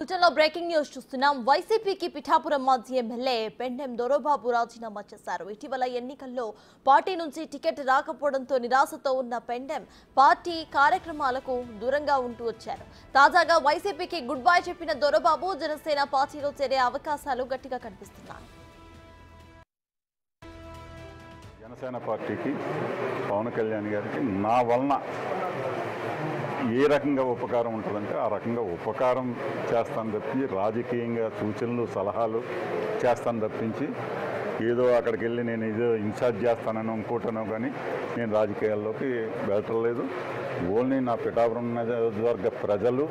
బులెటిన్లో breaking news చూస్తున్నాం వైసీపీకి పిఠాపురం మాజీ ఎమ్మెల్యే పెండెం దొరబాబు రాజీనామా చేశారు ఇటీవల ఎన్నికల్లో పార్టీ నుంచి టికెట్ రాకపోవడంతో నిరాశతో ఉన్న పెండెం పార్టీ కార్యక్రమాలకు దూరంగా ఉంటూ వచ్చారు తాజాగా వైసీపీకి గుడ్ బై చెప్పిన దొరబాబు జనసేన పార్టీలో చేరే అవకాశాలు గట్టిగా కనిపిస్తున్నాయి జనసేన పార్టీకి పవన్ కళ్యాణ్ గారికి నా వలన ఏ రకంగా ఉపకారం ఉంటుందంటే ఆ రకంగా ఉపకారం చేస్తాను తప్పించి రాజకీయంగా సూచనలు సలహాలు చేస్తాను తప్పించి ఏదో అక్కడికి వెళ్ళి నేను ఏదో ఇన్ఛార్జ్ చేస్తానని ఇంకోటనో కానీ నేను రాజకీయాల్లోకి వెళ్ళటం లేదు ఓన్లీ నా పిఠాపురం నియోజకవర్గ ప్రజలు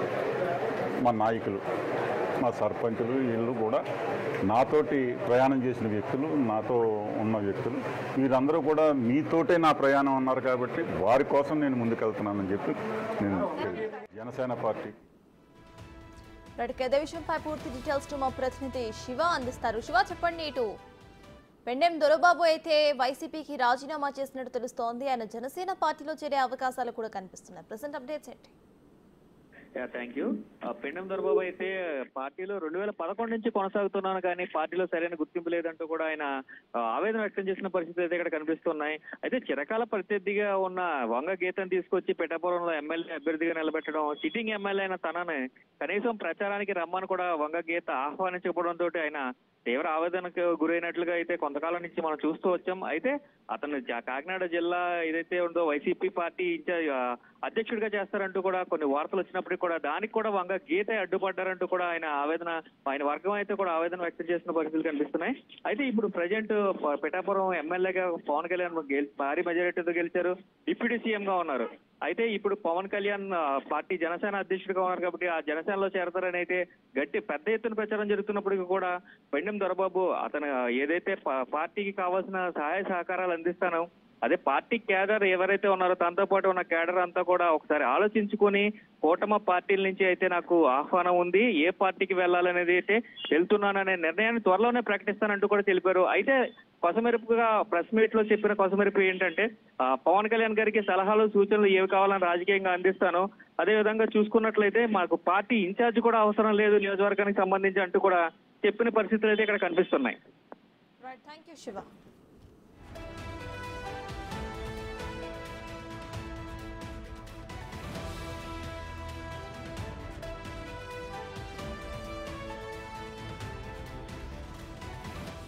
మా నాయకులు మా సర్పంచులు వీళ్ళు కూడా నాతోటి ప్రయాణం చేసిన వ్యక్తులు నాతో ఉన్న వ్యక్తులు వీరందరూ కూడా మీతోటే నా ప్రయాణం అన్నారు కాబట్టి వారి కోసం నేను ముందుకెళ్తున్నానని చెప్పి నేను తెలియజేస్తున్నాను. జనసేన పార్టీ ఇప్పటికే ఇదే విషయంపై పూర్తి డీటెయిల్స్ టు మా ప్రతినిధి శివ అందిస్తారు శివ చెప్పండి ఇటు పెండెం దొరబాబు అయితే వైసీపీకి రాజీనామా చేసినట్టు తెలుస్తోంది ఆయన జనసేన పార్టీలో చేరే అవకాశాలు కూడా కనిపిస్తున్నాయి ప్రజెంట్ అప్డేట్స్ ఏంటి yeah thank you Pendem Dorababu అయితే పార్టీలో రెండు వేల పదకొండు నుంచి కొనసాగుతున్నాను కానీ పార్టీలో సరైన గుర్తింపు లేదంటూ కూడా ఆయన ఆ, ఆవేదన వ్యక్తం చేసిన పరిస్థితి అయితే ఇక్కడ కనిపిస్తున్నాయి అయితే చిరకాల ప్రత్యర్థిగా ఉన్న వంగ గీతను తీసుకొచ్చి పెట్టాపురంలో ఎమ్మెల్యే అభ్యర్థిగా నిలబెట్టడం సిట్టింగ్ ఎమ్మెల్యే అయిన తనని కనీసం ప్రచారానికి రమ్మని కూడా వంగ గీత ఆహ్వానించకపోవడంతో ఆయన తీవ్ర ఆవేదనకు గురైనట్లుగా అయితే కొంతకాలం నుంచి మనం చూస్తూ వచ్చాం అయితే అతను జా- కాకినాడ జిల్లా ఏదైతే ఉందో వైసీపీ పార్టీ ఇన్ఛార్జ్ ఆ, అధ్యక్షుడిగా చేస్తారంటూ కూడా కొన్ని వార్తలు వచ్చినప్పటికీ కూడా దానికి కూడా వంగ గీత అడ్డుపడ్డారంటూ కూడా ఆయన ఆవేదన ఆయన వర్గం అయితే కూడా ఆవేదన వ్యక్తం చేసిన పరిస్థితులు కనిపిస్తున్నాయి అయితే ఇప్పుడు ప్రజెంట్ పిఠాపురం ఎమ్మెల్యేగా పవన్ కళ్యాణ్ గెల్- భారీ మెజారిటీతో గెలిచారు డిప్యూటీ సీఎం గా ఉన్నారు అయితే ఇప్పుడు పవన్ కళ్యాణ్ ఆ, పార్టీ జనసేన అధ్యక్షుడిగా ఉన్నారు కాబట్టి ఆ జనసేనలో చేరతారని అయితే గట్టి పెద్ద ఎత్తున ప్రచారం జరుగుతున్నప్పటికీ కూడా బెండం దొరబాబు అతను ఏదైతే పా- పార్టీకి కావాల్సిన సహాయ సహకారాలు అందిస్తానో అదే పార్టీ క్యాడర్ ఎవరైతే ఉన్నారో తనతో పాటు ఉన్న క్యాడర్ అంతా కూడా ఒకసారి ఆలోచించుకొని కూటమ పార్టీల నుంచి అయితే నాకు ఆహ్వానం ఉంది ఏ పార్టీకి వెళ్ళాలనేది అయితే వెళ్తున్నాననే నిర్ణయాన్ని త్వరలోనే ప్రకటిస్తానంటూ కూడా తెలిపారు అయితే కొసమెరుపుగా ప్రెస్ మీట్ లో చెప్పిన కొసమెరుపు ఏంటంటే ఆ, పవన్ కళ్యాణ్ గారికి సలహాలు సూచనలు ఏవి కావాలని రాజకీయంగా అందిస్తాను అదే విధంగా చూసుకున్నట్లయితే మాకు పార్టీ ఇన్ఛార్జ్ కూడా అవసరం లేదు నియోజకవర్గానికి సంబంధించి అంటూ కూడా చెప్పిన పరిస్థితులు అయితే ఇక్కడ కనిపిస్తున్నాయి థ్యాంక్ యూ శివ